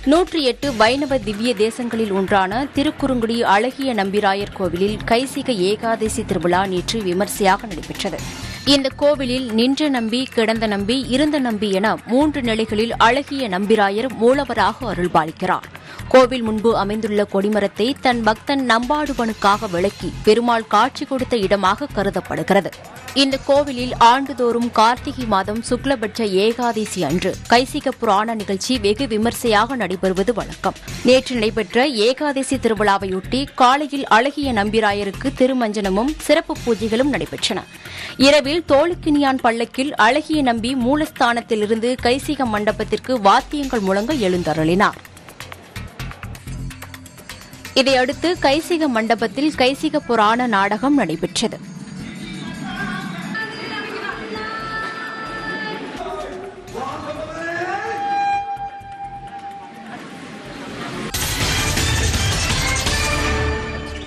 நூற்றி எட்டு வைணவ திவ்ய தேசங்களில் ஒன்றான திருக்குறுங்குடி அழகிய நம்பிராயர் கோவிலில் கைசிக ஏகாதசி திருவிழா நேற்று விமர்சையாக நடைபெற்றது இந்த கோவிலில் நின்ற நம்பி கிடந்த நம்பி இருந்த நம்பி என மூன்று நிலைகளில் அழகிய நம்பிராயர் மூலவராக அருள்பாலிக்கிறார் கோவில் முன்பு அமைந்துள்ள கொடிமரத்தை தன் பக்தன் நம்பாடுவனுக்காக விளக்கி பெருமாள் காட்சி கொடுத்த இடமாக கருதப்படுகிறது இந்த கோவிலில் ஆண்டுதோறும் கார்த்திகை மாதம் சுக்லபட்ச ஏகாதசி அன்று கைசிக புராண நிகழ்ச்சி வெகு விமர்சையாக நடைபெறுவது வழக்கம் நேற்று நடைபெற்ற ஏகாதசி திருவிழாவையொட்டி காலையில் அழகிய நம்பிராயருக்கு திருமஞ்சனமும் சிறப்பு பூஜைகளும் நடைபெற்றன இரவில் தோளுக்கினியான் பல்லக்கில் அழகிய நம்பி மூலஸ்தானத்திலிருந்து கைசிக மண்டபத்திற்கு வாத்தியங்கள் முழங்க எழுந்தருளினார் இதையடுத்து கைசிக மண்டபத்தில் கைசிக புராண நாடகம் நடைபெற்றது